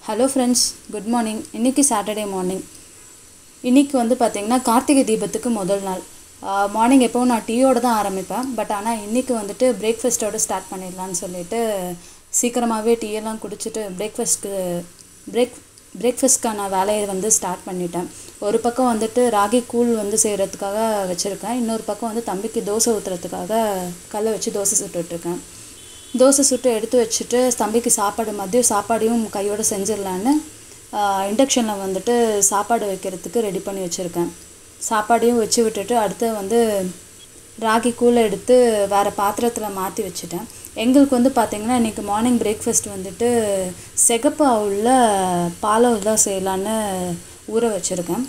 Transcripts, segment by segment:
hello friends good morning இன்றைக்கி Saturday morning இன்றைக்கி வந்து பார்த்திங்கன்னா கார்த்திகை தீபத்துக்கு முதல் நாள் மார்னிங் எப்போவும் நான் டீயோடு தான் ஆரம்பிப்பேன் பட் ஆனால் இன்றைக்கி வந்துட்டு பிரேக்ஃபாஸ்ட்டோடு ஸ்டார்ட் பண்ணிடலான்னு சொல்லிட்டு சீக்கிரமாகவே டீயெல்லாம் குடிச்சிட்டு பிரேக்ஃபாஸ்ட்க்கு பிரேக் பிரேக்ஃபாஸ்ட்க்கான வேலையை வந்து ஸ்டார்ட் பண்ணிட்டேன் ஒரு பக்கம் வந்துட்டு ராகி கூழ் வந்து செய்கிறதுக்காக வச்சுருக்கேன் இன்னொரு பக்கம் வந்து தம்பிக்கு தோசை ஊற்றுறதுக்காக கல்லை வச்சு தோசை சுட்டுட்ருக்கேன் தோசை சுட்டு எடுத்து வச்சுட்டு தம்பிக்கு சாப்பாடு மதியம் சாப்பாடையும் கையோடு செஞ்சிடலான்னு இண்டக்ஷனில் வந்துட்டு சாப்பாடு வைக்கிறதுக்கு ரெடி பண்ணி வச்சுருக்கேன் சாப்பாடையும் வச்சு விட்டுட்டு அடுத்து வந்து ராகி கூழை எடுத்து வேறு பாத்திரத்தில் மாற்றி வச்சுட்டேன் எங்களுக்கு வந்து பார்த்திங்கன்னா இன்றைக்கி மார்னிங் பிரேக்ஃபாஸ்ட் வந்துட்டு சிகப்பு அவுளில் பாலவு தான் செய்யலான்னு ஊற வச்சுருக்கேன்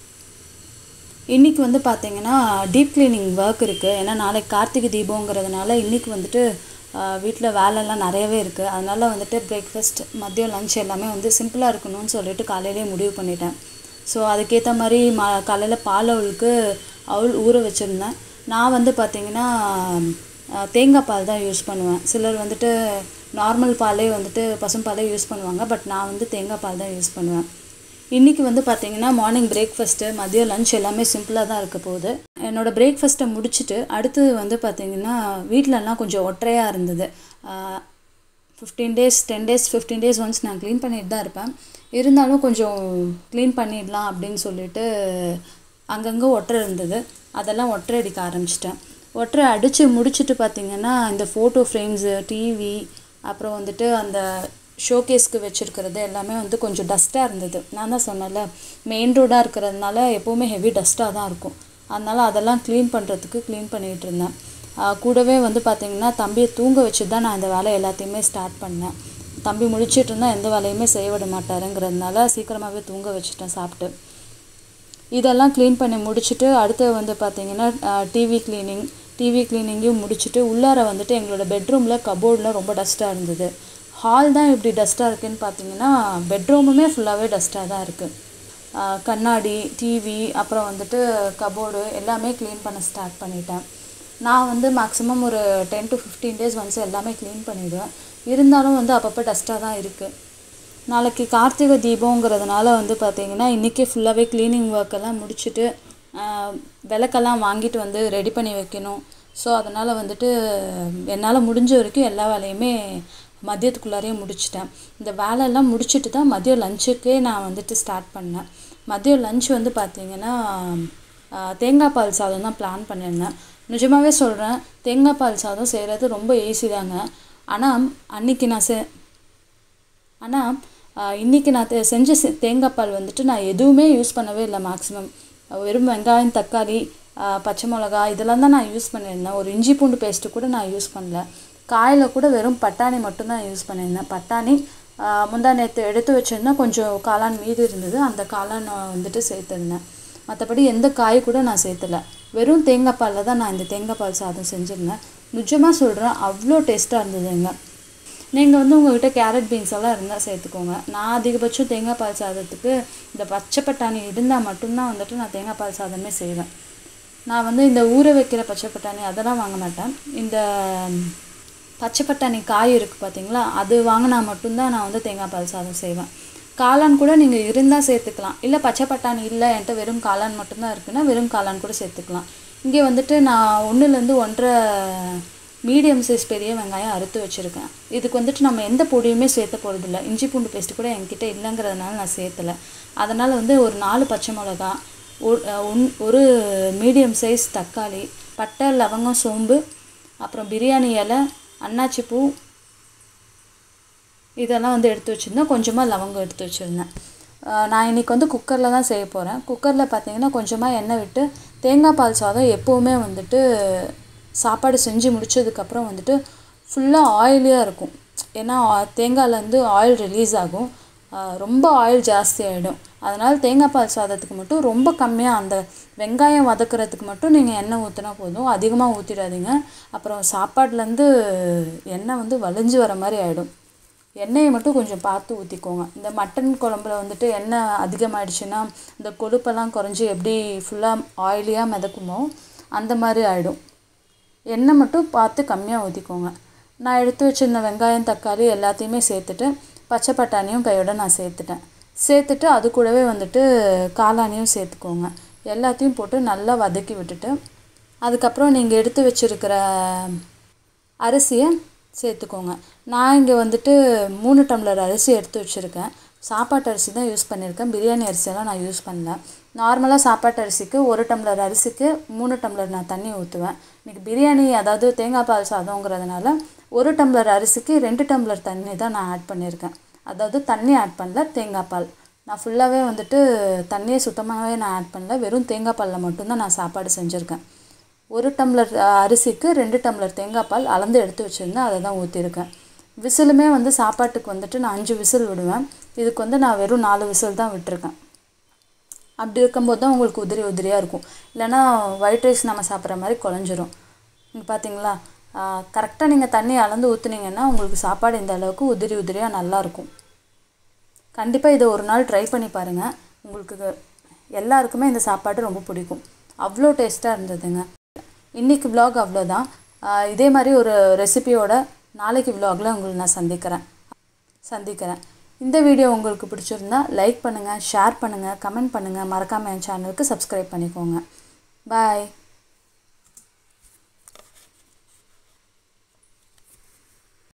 இன்றைக்கி வந்து பார்த்திங்கன்னா டீப் க்ளீனிங் ஒர்க் இருக்குது ஏன்னா நாளைக்கு கார்த்திகை தீபங்கிறதுனால இன்றைக்கி வந்துட்டு வீட்டில் வேலைலாம் நிறையவே இருக்குது அதனால் வந்துட்டு பிரேக்ஃபாஸ்ட் மதியம் லஞ்ச் எல்லாமே வந்து சிம்பிளாக இருக்கணும்னு சொல்லிட்டு காலையிலேயே முடிவு பண்ணிட்டேன் ஸோ அதுக்கேற்ற மாதிரி மா காலையில் பால் அவளுக்கு அவள் ஊற வச்சுருந்தேன் நான் வந்து பார்த்திங்கன்னா தேங்காய் பால் தான் யூஸ் பண்ணுவேன் சிலர் வந்துட்டு நார்மல் பாலே வந்துட்டு பசும்பாலே யூஸ் பண்ணுவாங்க பட் நான் வந்து தேங்காய் பால் தான் யூஸ் பண்ணுவேன் இன்றைக்கி வந்து பார்த்திங்கன்னா மார்னிங் பிரேக்ஃபாஸ்ட்டு மதியம் லஞ்ச் எல்லாமே சிம்பிளாக தான் இருக்க போகுது என்னோடய பிரேக்ஃபாஸ்ட்டை முடிச்சுட்டு அடுத்தது வந்து பார்த்திங்கன்னா வீட்டிலலாம் கொஞ்சம் ஒற்றையாக இருந்தது fifteen days ten days fifteen days once நான் க்ளீன் பண்ணிட்டு தான் இருப்பேன் இருந்தாலும் கொஞ்சம் க்ளீன் பண்ணிடலாம் அப்படின்னு சொல்லிட்டு அங்கங்கே ஒற்றை இருந்தது அதெல்லாம் ஒற்றை அடிக்க ஆரம்பிச்சிட்டேன் ஒற்றை அடித்து முடிச்சுட்டு பார்த்திங்கன்னா இந்த ஃபோட்டோ ஃப்ரேம்ஸு டிவி அப்புறம் வந்துட்டு அந்த ஷோகேஸ்க்கு வச்சுருக்கிறது எல்லாமே வந்து கொஞ்சம் டஸ்ட்டாக இருந்தது நான் தான் சொன்னேன்ல மெயின் ரோடாக இருக்கிறதுனால எப்போவுமே ஹெவி டஸ்ட்டாக தான் இருக்கும் அதனால் அதெல்லாம் க்ளீன் பண்ணுறதுக்கு க்ளீன் பண்ணிகிட்டு இருந்தேன் கூடவே வந்து பார்த்திங்கன்னா தம்பியை தூங்க வச்சு தான் நான் இந்த வேலை எல்லாத்தையுமே ஸ்டார்ட் பண்ணேன் தம்பி முழிச்சிட்டு இருந்தால் எந்த வேலையுமே செய்ய விட மாட்டாருங்கிறதுனால சீக்கிரமாகவே தூங்க வச்சுட்டேன் சாப்பிட்டு இதெல்லாம் க்ளீன் பண்ணி முடிச்சுட்டு அடுத்து வந்து பார்த்திங்கன்னா டிவி க்ளீனிங் டிவி க்ளீனிங்கையும் முடிச்சுட்டு உள்ளார வந்துட்டு எங்களோட பெட்ரூமில் கபோர்டில் ரொம்ப டஸ்ட்டாக இருந்தது ஹால் தான் இப்படி டஸ்ட்டாக இருக்குதுன்னு பார்த்தீங்கன்னா பெட்ரூமுமே ஃபுல்லாகவே டஸ்ட்டாக தான் இருக்குது கண்ணாடி டிவி அப்புறம் வந்துட்டு கபோர்டு எல்லாமே க்ளீன் பண்ண ஸ்டார்ட் பண்ணிட்டேன் நான் வந்து மேக்ஸிமம் ஒரு ten to fifteen days once எல்லாமே க்ளீன் பண்ணிவிடுவேன் இருந்தாலும் வந்து அப்பப்போ டஸ்ட்டாக தான் இருக்குது நாளைக்கு கார்த்திகை தீபங்கிறதுனால வந்து பார்த்திங்கன்னா இன்றைக்கே ஃபுல்லாகவே க்ளீனிங் ஒர்க்கெல்லாம் முடிச்சுட்டு விளக்கெல்லாம் வாங்கிட்டு வந்து ரெடி பண்ணி வைக்கணும் ஸோ அதனால் வந்துட்டு என்னால் முடிஞ்ச வரைக்கும் எல்லா வேலையுமே மதியத்துக்குள்ளாரையே முடிச்சிட்டேன் இந்த வேலையெல்லாம் முடிச்சுட்டு தான் மதியம் லஞ்சுக்கே நான் வந்துட்டு ஸ்டார்ட் பண்ணேன் மதியம் லஞ்ச் வந்து பார்த்திங்கன்னா தேங்காய் பால் சாதம் தான் பிளான் பண்ணியிருந்தேன் நிஜமாகவே சொல்கிறேன் தேங்காய் பால் சாதம் செய்கிறது ரொம்ப ஈஸி தாங்க ஆனால் அன்றைக்கி நான் செ ஆனால் இன்றைக்கி நான் செஞ்ச தேங்காய் பால் வந்துட்டு நான் எதுவுமே யூஸ் பண்ணவே இல்லை மேக்ஸிமம் வெறும் வெங்காயம் தக்காளி பச்சை மிளகா இதெல்லாம் தான் நான் யூஸ் பண்ணியிருந்தேன் ஒரு இஞ்சி பூண்டு பேஸ்ட்டு கூட நான் யூஸ் பண்ணல காயில் கூட வெறும் பட்டாணி மட்டும்தான் யூஸ் பண்ணியிருந்தேன் பட்டாணி முந்தா நேற்று எடுத்து வச்சுருந்தேன் கொஞ்சம் காளான் மீதி இருந்தது அந்த காளான் வந்துட்டு சேர்த்துருந்தேன் மற்றபடி எந்த காய் கூட நான் சேர்த்தல வெறும் தேங்காய் பாலில் தான் நான் இந்த தேங்காய் பால் சாதம் செஞ்சுருந்தேன் நிஜமாக சொல்கிறேன் அவ்வளோ டேஸ்ட்டாக இருந்ததுங்க நீங்கள் வந்து உங்கள்கிட்ட கேரட் பீன்ஸ் எல்லாம் இருந்தால் சேர்த்துக்கோங்க நான் அதிகபட்சம் தேங்காய் பால் சாதத்துக்கு இந்த பச்சை பட்டாணி இருந்தால் மட்டும்தான் வந்துட்டு நான் தேங்காய் பால் சாதமே செய்வேன் நான் வந்து இந்த ஊற வைக்கிற பச்சை பட்டாணி அதெல்லாம் வாங்க மாட்டேன் இந்த பச்சை பட்டாணி காய் இருக்குது பார்த்தீங்களா அது வாங்கினா மட்டும்தான் நான் வந்து தேங்காய் பால் சாதம் செய்வேன் காளான் கூட நீங்கள் இருந்தால் சேர்த்துக்கலாம் இல்லை பச்சை பட்டாணி இல்லை என்கிட்ட வெறும் காளான் மட்டும்தான் இருக்குன்னா வெறும் காளான் கூட சேர்த்துக்கலாம் இங்கே வந்துட்டு நான் ஒன்றுலேருந்து ஒன்றரை மீடியம் சைஸ் பெரிய வெங்காயம் அறுத்து வச்சுருக்கேன் இதுக்கு வந்துட்டு நம்ம எந்த பொடியுமே சேர்த்த போகிறதில்ல இஞ்சி பூண்டு பேஸ்ட்டு கூட என்கிட்ட இல்லைங்கிறதுனால நான் சேர்த்தலை அதனால் வந்து ஒரு நாலு பச்சை மிளகா ஒன் ஒரு மீடியம் சைஸ் தக்காளி பட்டை லவங்கம் சோம்பு அப்புறம் பிரியாணி இலை அன்னாச்சி பூ இதெல்லாம் வந்து எடுத்து வச்சுருந்தேன் கொஞ்சமாக லவங்கம் எடுத்து வச்சுருந்தேன் நான் இன்றைக்கி வந்து குக்கரில் தான் செய்ய போகிறேன் குக்கரில் பார்த்தீங்கன்னா கொஞ்சமாக எண்ணெய் விட்டு தேங்காய் பால் சாதம் எப்போவுமே வந்துட்டு சாப்பாடு செஞ்சு முடித்ததுக்கப்புறம் வந்துட்டு ஃபுல்லாக ஆயிலியாக இருக்கும் ஏன்னா தேங்காயிலேருந்து ஆயில் ரிலீஸ் ஆகும் ரொம்ப ஆயில் ஜாஸ்தி ஆகிடும் அதனால் தேங்காய் பால் சாதத்துக்கு மட்டும் ரொம்ப கம்மியாக அந்த வெங்காயம் வதக்கிறதுக்கு மட்டும் நீங்கள் எண்ணெய் ஊற்றினா போதும் அதிகமாக ஊற்றிடாதீங்க அப்புறம் சாப்பாட்லேருந்து எண்ணெய் வந்து வலிஞ்சு வர மாதிரி ஆகிடும் எண்ணெயை மட்டும் கொஞ்சம் பார்த்து ஊற்றிக்கோங்க இந்த மட்டன் குழம்புல வந்துட்டு எண்ணெய் அதிகமாகிடுச்சுன்னா இந்த கொழுப்பெல்லாம் குறைஞ்சி எப்படி ஃபுல்லாக ஆயிலியாக மிதக்குமோ அந்த மாதிரி ஆகிடும் எண்ணெய் மட்டும் பார்த்து கம்மியாக ஊற்றிக்கோங்க நான் எடுத்து வச்சுருந்த வெங்காயம் தக்காளி எல்லாத்தையுமே சேர்த்துட்டு பச்சை பட்டாணியும் கையோட நான் சேர்த்துட்டேன் சேர்த்துட்டு அது கூடவே வந்துட்டு காளானியும் சேர்த்துக்கோங்க எல்லாத்தையும் போட்டு நல்லா வதக்கி விட்டுட்டு அதுக்கப்புறம் நீங்கள் எடுத்து வச்சுருக்கிற அரிசியை சேர்த்துக்கோங்க நான் இங்கே வந்துட்டு மூணு டம்ளர் அரிசி எடுத்து வச்சுருக்கேன் சாப்பாட்டு அரிசி தான் யூஸ் பண்ணியிருக்கேன் பிரியாணி அரிசியெல்லாம் நான் யூஸ் பண்ணல நார்மலாக சாப்பாட்டு அரிசிக்கு ஒரு டம்ளர் அரிசிக்கு மூணு டம்ளர் நான் தண்ணி ஊற்றுவேன் இன்றைக்கி பிரியாணி அதாவது தேங்காய் பால் சாதங்கிறதுனால ஒரு டம்ளர் அரிசிக்கு ரெண்டு டம்ளர் தண்ணி தான் நான் ஆட் பண்ணியிருக்கேன் அதாவது தண்ணி ஆட் பண்ணல தேங்காய் பால் நான் ஃபுல்லாகவே வந்துட்டு தண்ணியை சுத்தமாகவே நான் ஆட் பண்ணல வெறும் தேங்காய் பாலில் மட்டும்தான் நான் சாப்பாடு செஞ்சுருக்கேன் ஒரு டம்ளர் அரிசிக்கு ரெண்டு டம்ளர் தேங்காய் பால் அளந்து எடுத்து வச்சுருந்தேன் அதை தான் ஊற்றிருக்கேன் விசிலுமே வந்து சாப்பாட்டுக்கு வந்துட்டு நான் அஞ்சு விசில் விடுவேன் இதுக்கு வந்து நான் வெறும் நாலு விசில் தான் விட்டுருக்கேன் அப்படி இருக்கும்போது தான் உங்களுக்கு உதிரி உதிரியாக இருக்கும் இல்லைன்னா ஒயிட் ரைஸ் நம்ம சாப்பிட்ற மாதிரி குழஞ்சிரும் இங்கே பார்த்தீங்களா கரெக்டாக நீங்கள் தண்ணி அளந்து ஊற்றுனீங்கன்னா உங்களுக்கு சாப்பாடு இந்த அளவுக்கு உதிரி உதிரியாக நல்லாயிருக்கும் கண்டிப்பாக இதை ஒரு நாள் ட்ரை பண்ணி பாருங்கள் உங்களுக்கு எல்லாருக்குமே இந்த சாப்பாடு ரொம்ப பிடிக்கும் அவ்வளோ டேஸ்ட்டாக இருந்ததுங்க இன்றைக்கி vlog அவ்வளோதான் இதே மாதிரி ஒரு ரெசிபியோட நாளைக்கு vlogல உங்களை நான் சந்திக்கிறேன் சந்திக்கிறேன் இந்த வீடியோ உங்களுக்கு பிடிச்சிருந்தா லைக் பண்ணுங்கள் ஷேர் பண்ணுங்கள் கமெண்ட் பண்ணுங்கள் மறக்காமல் என் சேனலுக்கு சப்ஸ்கிரைப் பண்ணிக்கோங்க பாய்